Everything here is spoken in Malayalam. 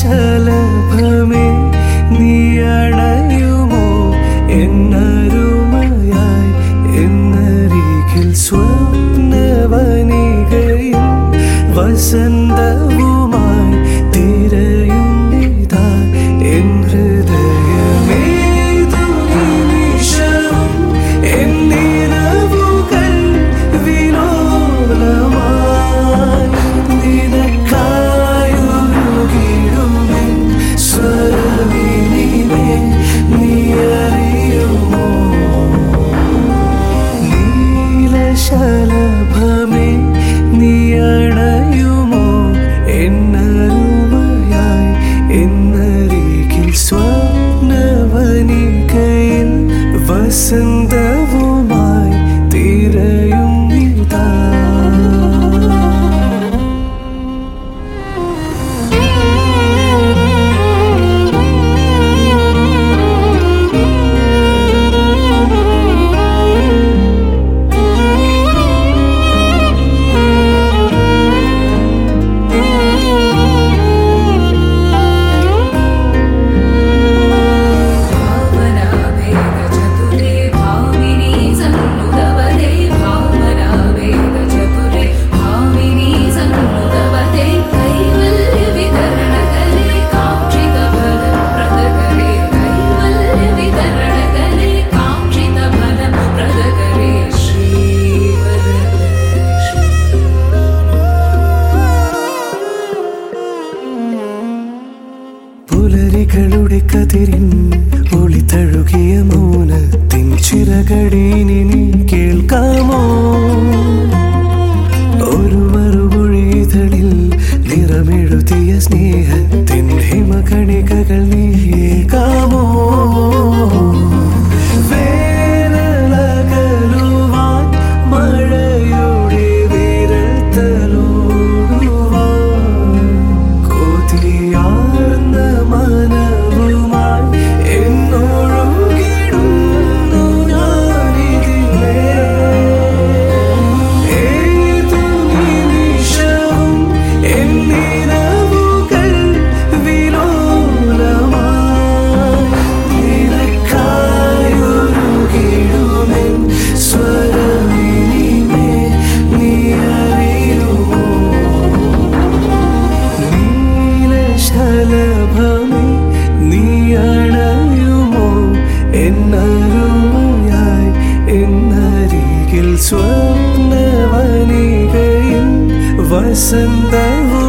നീലശലഭമേ നീ അണയുമോ എന്നരുമയായി എന്നരികിൽ സ്വപ്നവനികയിൽ വസന്തവുമായി തിരയും ഇതാ എൻ ഹൃദയമേതു നിമിഷവും എന്നിരവുകൾ വിലോലമായി നിനക്കായൊരുകിടുമെൻ സ്വരവിനിമേ നീ അറിയുമോ നീലശലഭമേ നീ അണയുമോ എന്നരുമയായി എന്നരികിൽ സ്വപ്നവനികയിൽ വസന്തവുമായി തിരയും ഇതാ भावनावेगचतुरे भामिनी सन्नुदवते भावनावेगचतुरे भामिनी सन्नुदवते कैवल्यवितरणकले काक्षितफलप्रदकरे कैवल्यवितरणकले काक्षितफलप्रदकरे श्रीवरलक्ष्मी പുലരികളുടെ കതിരിൻ ഒളി തഴുകിയ മൗനത്തിൻ ചിറകടീനി നീ കേൾക്കാമോ ഒരു മറുമൊഴിതളിൽ നിറമെഴുതിയ സ്നേഹത്തിൻ ഹിമകണികകൾ നീ ഏൽക്കാമോ വേനലകലുവാൻ മഴയുടെ വിരൽ തലോടുവാൻ കൊതിയാർന്ന മനവുമായി എന്നൊഴുകിടുന്നു ഞാനിതിലേ. ഏതു നിമിഷവും എന്നിരവുകൾ വിലോലമായി നിനക്കായൊരുകിടുമെൻ സ്വരമിനിമേ നീ അറിയുമോ നീലശലഭമേ നീ അണയുമോ എന്നരുമയായി എന്നരികിൽ സ്വപ്നവനികയിൽ വസന്തവും